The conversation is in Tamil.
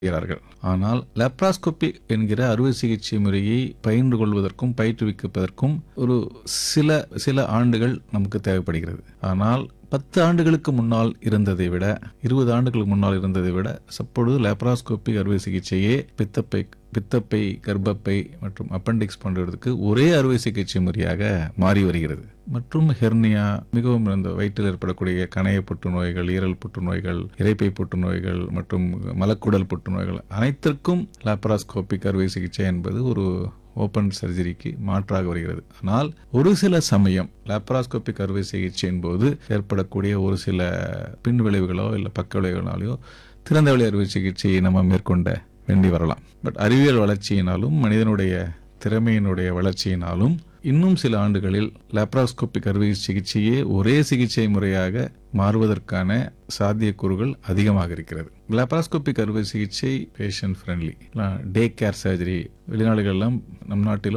செய்கிறார்கள் ஆனால் லேப்ராஸ்கோபி என்கிற அறுவை சிகிச்சை முறையை பயின்று கொள்வதற்கும் பயிற்றுவிப்பதற்கும் ஒரு சில சில ஆண்டுகள் நமக்கு தேவைப்படுகிறது ஆனால் பத்து ஆண்டுகளுக்கு முன்னால் இருந்ததை விட இருபது ஆண்டுகளுக்கு முன்னால் இருந்ததை விட அப்பொழுது லேப்ராஸ்கோபி அறுவை சிகிச்சையே பித்தப்பை பித்தப்பை கர்ப்பப்பை மற்றும் அப்பெண்டிக்ஸ் போன்றதுக்கு ஒரே அறுவை சிகிச்சை முறையாக மாறி வருகிறது மற்றும் ஹெர்னியா மிகவும் இந்த வயிற்றில் ஏற்படக்கூடிய கணைய புற்றுநோய்கள் ஈரல் புற்றுநோய்கள் இரைப்பை புற்றுநோய்கள் மற்றும் மலக்குடல் புற்றுநோய்கள் அனைத்திற்கும் லேப்ராஸ்கோபிக் அறுவை சிகிச்சை என்பது ஒரு ஓப்பன் சர்ஜரிக்கு மாற்றாக வருகிறது ஆனால் ஒரு சில சமயம் லேப்ராஸ்கோபிக் அறுவை சிகிச்சையின் போது ஏற்படக்கூடிய ஒரு சில பின் விளைவுகளோ இல்லை பக்க விளைவுகளாலேயோ திறந்த வழி அறுவை சிகிச்சையை நம்ம மேற்கொண்ட வேண்டி வரலாம் பட் அறிவியல் வளர்ச்சியினாலும் மனிதனுடைய திறமையினுடைய வளர்ச்சியினாலும் இன்னும் சில ஆண்டுகளில் லேப்ராஸ்கோபிக் அறுவை சிகிச்சையே ஒரே சிகிச்சை முறையாக மாறுவதற்கான சாத்தியக்கூறுகள் அதிகமாக இருக்கிறது லேப்ராஸ்கோபிக் அறுவை சிகிச்சை patient friendly day care surgery வெளிநாடுகளெல்லாம் நம் நாட்டிலும்